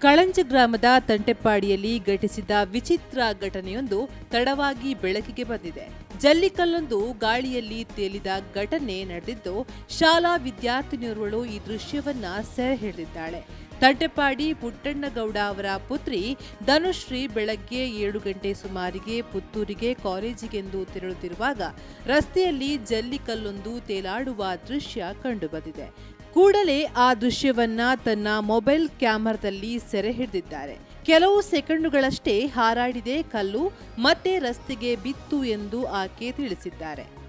ಕಳಂಜ ಗ್ರಾಮದ ತಂಟೆಪ್ಪಾಡಿಯಲ್ಲಿ ಘಟಿಸಿದ ವಿಚಿತ್ರ ಘಟನೆಯೊಂದು ತಡವಾಗಿ ಬೆಳಕಿಗೆ ಬಂದಿದೆ ಜಲ್ಲಿಕಲ್ಲೊಂದು ಗಾಳಿಯಲ್ಲಿ ತೇಲಿದ ಘಟನೆ ನಡೆದಿದ್ದು ಶಾಲಾ ವಿದ್ಯಾರ್ಥಿನಿಯೋರ್ವಳು ಈ ದೃಶ್ಯವನ್ನ ಸೆರೆ ಹಿಡಿದಿದ್ದಾಳೆ ತಂಟೆಪಾಡಿ ಪುಟ್ಟಣ್ಣಗೌಡ ಅವರ ಪುತ್ರಿ ಧನುಶ್ರೀ ಬೆಳಗ್ಗೆ ಏಳು ಗಂಟೆ ಸುಮಾರಿಗೆ ಪುತ್ತೂರಿಗೆ ಕಾಲೇಜಿಗೆಂದು ತೆರಳುತ್ತಿರುವಾಗ ರಸ್ತೆಯಲ್ಲಿ ಜಲ್ಲಿಕಲ್ಲೊಂದು ತೇಲಾಡುವ ದೃಶ್ಯ ಕಂಡುಬಂದಿದೆ ಕೂಡಲೇ ಆ ದೃಶ್ಯವನ್ನ ತನ್ನ ಮೊಬೈಲ್ ಕ್ಯಾಮರಾದಲ್ಲಿ ಸೆರೆ ಹಿಡಿದಿದ್ದಾರೆ ಕೆಲವು ಸೆಕೆಂಡುಗಳಷ್ಟೇ ಹಾರಾಡಿದೆ ಕಲ್ಲು ಮತ್ತೆ ರಸ್ತೆಗೆ ಬಿತ್ತು ಎಂದು ಆಕೆ ತಿಳಿಸಿದ್ದಾರೆ